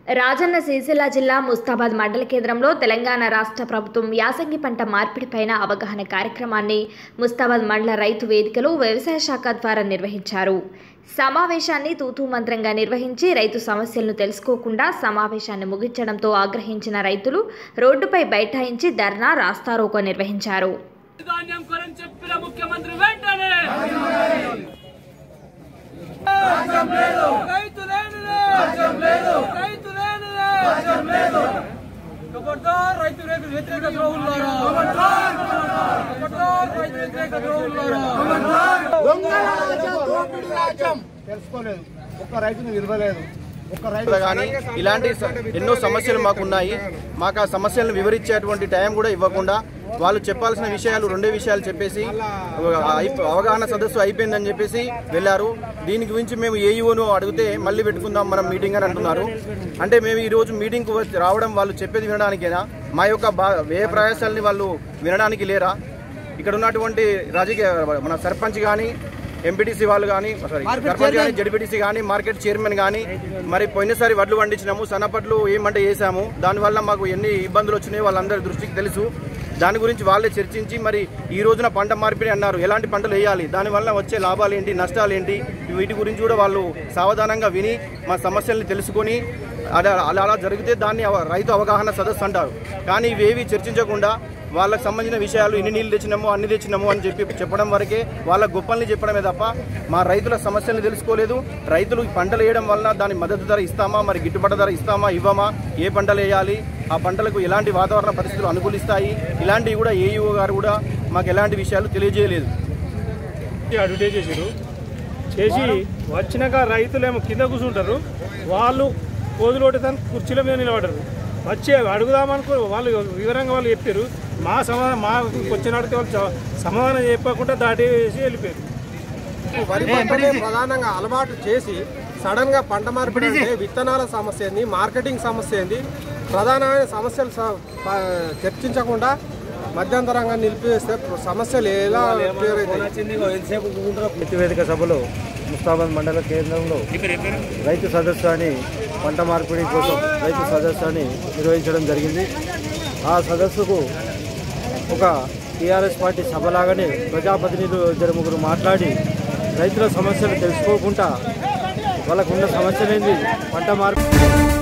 రాజన్న సిరిసిల్ల జిల్లా ముస్తాబాద్ మండల కేంద్రంలో తెలంగాణ రాష్ట్ర ప్రభుత్వం యాసంగి పంట మార్పిడిపైన అవగాహన కార్యక్రమాన్ని ముస్తాబాద్ మండల రైతు వేదికలో వ్యవసాయ శాఖ ద్వారా నిర్వహించారు సమావేశాన్ని తూతూ మంత్రంగా నిర్వహించి రైతు సమస్యలను తెలుసుకోకుండా సమావేశాన్ని ముగించడంతో ఆగ్రహించిన రైతులు రోడ్డుపై బైఠాయించి ధర్నా రాస్తారోకో నిర్వహించారు ధాన్యం కొరని చెప్పిన ముఖ్యమంత్రి వెంటనే రైతు లేనిదే రైతు లేనిదే ఖబర్దార్ రైతు రైతు వ్యతిరేక ద్రోహులారా ఖబర్దార్ రైతు వ్యతిరేక ద్రోహులారా తెలుసుకోలేదు ఒక్క రైతుని విలువలేదు ఒక్క రైతు కానీ ఇలాంటి స- ఎన్నో సమస్యలు మాకు ఉన్నాయి మాకు ఆ సమస్యలను వివరించేటువంటి టైం కూడా ఇవ్వకుండా వాళ్ళు చెప్పాల్సిన విషయాలు రెండే విషయాలు చెప్పేసి అయిపో- అవగాహన సదస్సు అయిపోయిందని చెప్పేసి వెళ్ళారు దీని గురించి మేము ఏఈఓను అడిగితే మళ్ళీ పెట్టుకుందాం మనం మీటింగ్ అని అంటున్నారు అంటే మేము ఈ రోజు మీటింగ్కు వచ్చి రావడం వాళ్ళు చెప్పేది వినడానికేనా మా యొక్క బా వ్యయ ప్రయాసాలని వాళ్ళు వినడానికి లేరా ఇక్కడ ఉన్నటువంటి రాజకీయ మన సర్పంచ్ కానీ ఎంపీటీసీ వాళ్ళు కానీ సారీ సర్పంచ్ కానీ జడ్పీటీసీ కానీ మార్కెట్ చైర్మన్ కానీ మరి పోయినసారి వడ్లు పండించినాము సన్నపట్లు ఏమంటే వేసాము దానివల్ల మాకు ఎన్ని ఇబ్బందులు వచ్చినాయో వాళ్ళందరి దృష్టికి తెలుసు దాని గురించి వాళ్ళే చర్చించి మరి ఈ రోజున పంట మార్పిడి అన్నారు ఎలాంటి పంటలు వేయాలి దానివల్ల వచ్చే లాభాలు ఏంటి నష్టాలు ఏంటి వీటి గురించి కూడా వాళ్ళు సావధానంగా విని మా సమస్యల్ని తెలుసుకొని అలా అలా అలా జరిగితే దాన్ని అవ- రైతు అవగాహన సదస్సు అంటారు కానీ ఇవేవి చర్చించకుండా వాళ్ళకి సంబంధించిన విషయాలు ఇన్ని నీళ్ళు తెచ్చినాము అన్ని తెచ్చినాము అని చెప్పి చెప్పడం వరకే వాళ్ళ గొప్పల్ని చెప్పడమే తప్ప మా రైతుల సమస్యలను తెలుసుకోలేదు రైతులు ఈ పంటలు వేయడం వలన దాని మద్దతు ధర ఇస్తామా మరి గిట్టుబాటు ధర ఇస్తామా ఇవ్వమా ఏ పంటలు వేయాలి ఆ పంటలకు ఎలాంటి వాతావరణ పరిస్థితులు అనుకూలిస్తాయి ఇలాంటివి కూడా ఏఈఓ గారు కూడా మాకు ఎలాంటి విషయాలు తెలియజేయలేదు అడ్వర్టైజ్ చేసారు చేసి వచ్చినాక రైతులేమో కింద కూర్చుంటారు వాళ్ళు కోదులు కొట్టేదానికి కుర్చీల మీద నిలబడరు వచ్చి అడుగుదామనుకో వాళ్ళు వివరంగా వాళ్ళు చెప్పారు మా సమాధానం మా వచ్చిన అడిగితే వాళ్ళు చ- సమాధానం చెప్పకుండా దాటి వేసి వెళ్ళిపోయారు వరి పంటనే ప్రధానంగా అలవాటు చేసి సడన్ గా పంట మార్పిడి అంటే విత్తనాల సమస్య ఏంది మార్కెటింగ్ సమస్య ఏంది ప్రధానమైన సమస్యలు స- ప- చర్చించకుండా మధ్యంతరంగా నిలిపివేస్తే సమస్యలు ఎలా క్లియర్ అవుతాయి రైతు వేదిక సభలో ముస్తాబాద్ మండల కేంద్రంలో రైతు సదస్సు అని పంట మార్పిడి కోసం రైతు సదస్సు అని నిర్వహించడం జరిగింది ఆ సదస్సుకు ఒక టీఆర్ఎస్ పార్టీ సభలాగానే ప్రజాప్రతినిధులు ఇద్దరు ముగ్గురు మాట్లాడి రైతుల సమస్యలు తెలుసుకోకుండా వాళ్ళకున్న సమస్యలేంది పంట మార్పిడి